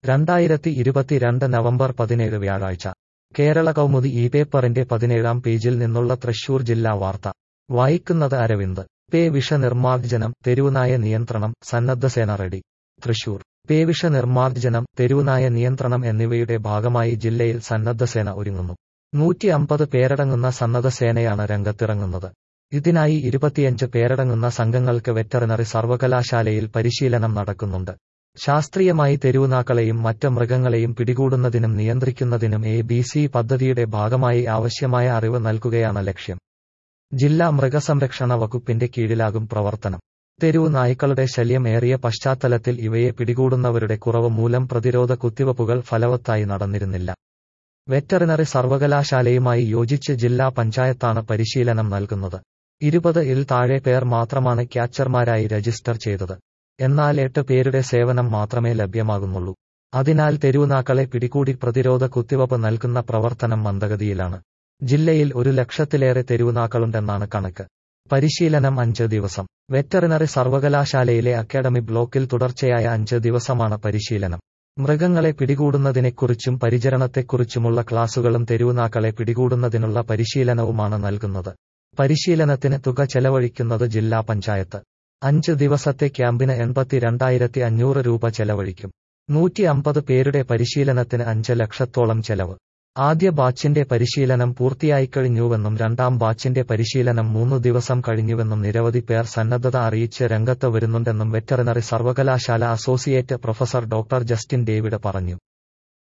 രണ്ടായിരത്തി ഇരുപത്തിരണ്ട് നവംബർ പതിനേഴ് വ്യാഴാഴ്ച കേരള കൗമുദി ഈ പേപ്പറിന്റെ പതിനേഴാം പേജിൽ നിന്നുള്ള തൃശൂർ ജില്ലാ വാർത്ത വായിക്കുന്നത് അരവിന്ദ് പേ വിഷ നിർമ്മാർജ്ജനം തെരുവുനായ നിയന്ത്രണം സന്നദ്ധസേന റെഡി തൃശൂർ പേവിഷ നിർമ്മാർജ്ജനം തെരുവുനായ നിയന്ത്രണം എന്നിവയുടെ ഭാഗമായി ജില്ലയിൽ സന്നദ്ധസേന ഒരുങ്ങുന്നു നൂറ്റി അമ്പത് പേരടങ്ങുന്ന സന്നദ്ധസേനയാണ് രംഗത്തിറങ്ങുന്നത് ഇതിനായി ഇരുപത്തിയഞ്ച് പേരടങ്ങുന്ന സംഘങ്ങൾക്ക് വെറ്ററിനറി സർവകലാശാലയിൽ പരിശീലനം നടക്കുന്നുണ്ട് ശാസ്ത്രീയമായി തെരുവുനാക്കളെയും മറ്റ് മൃഗങ്ങളെയും പിടികൂടുന്നതിനും നിയന്ത്രിക്കുന്നതിനും എ ബി സി പദ്ധതിയുടെ ഭാഗമായി ആവശ്യമായ അറിവ് നൽകുകയാണ് ലക്ഷ്യം ജില്ലാ മൃഗസംരക്ഷണ വകുപ്പിന്റെ കീഴിലാകും പ്രവർത്തനം തെരുവ് നായ്ക്കളുടെ ശല്യം ഏറിയ പശ്ചാത്തലത്തിൽ ഇവയെ പിടികൂടുന്നവരുടെ കുറവ് മൂലം പ്രതിരോധ കുത്തിവയ്പ്പുകൾ ഫലവത്തായി നടന്നിരുന്നില്ല വെറ്ററിനറി സർവകലാശാലയുമായി യോജിച്ച് ജില്ലാ പഞ്ചായത്താണ് പരിശീലനം നൽകുന്നത് ഇരുപത് ഇൽ താഴെ പേർ മാത്രമാണ് ക്യാച്ചർമാരായി രജിസ്റ്റർ ചെയ്തത് എന്നാൽ എട്ട് പേരുടെ സേവനം മാത്രമേ ലഭ്യമാകുന്നുള്ളൂ അതിനാൽ തെരുവുനാക്കളെ പിടികൂടി പ്രതിരോധ കുത്തിവയ്പ് നൽകുന്ന പ്രവർത്തനം മന്ദഗതിയിലാണ് ജില്ലയിൽ ഒരു ലക്ഷത്തിലേറെ തെരുവുനാക്കളുണ്ടെന്നാണ് കണക്ക് പരിശീലനം അഞ്ച് ദിവസം വെറ്ററിനറി സർവകലാശാലയിലെ അക്കാഡമി ബ്ലോക്കിൽ തുടർച്ചയായ അഞ്ച് ദിവസമാണ് പരിശീലനം മൃഗങ്ങളെ പിടികൂടുന്നതിനെക്കുറിച്ചും പരിചരണത്തെക്കുറിച്ചുമുള്ള ക്ലാസുകളും തെരുവുനാക്കളെ പിടികൂടുന്നതിനുള്ള പരിശീലനവുമാണ് നൽകുന്നത് പരിശീലനത്തിന് തുക ചെലവഴിക്കുന്നത് ജില്ലാ പഞ്ചായത്ത് അഞ്ച് ദിവസത്തെ ക്യാമ്പിന് എൺപത്തിരണ്ടായിരത്തി അഞ്ഞൂറ് രൂപ ചെലവഴിക്കും നൂറ്റി അമ്പത് പേരുടെ പരിശീലനത്തിന് അഞ്ച് ലക്ഷത്തോളം ചെലവ് ആദ്യ ബാച്ചിന്റെ പരിശീലനം പൂർത്തിയായിക്കഴിഞ്ഞുവെന്നും രണ്ടാം ബാച്ചിന്റെ പരിശീലനം മൂന്നു ദിവസം കഴിഞ്ഞുവെന്നും നിരവധി പേർ സന്നദ്ധത അറിയിച്ച് രംഗത്ത് വരുന്നുണ്ടെന്നും വെറ്ററിനറി സർവകലാശാല associate professor doctor Justin David പറഞ്ഞു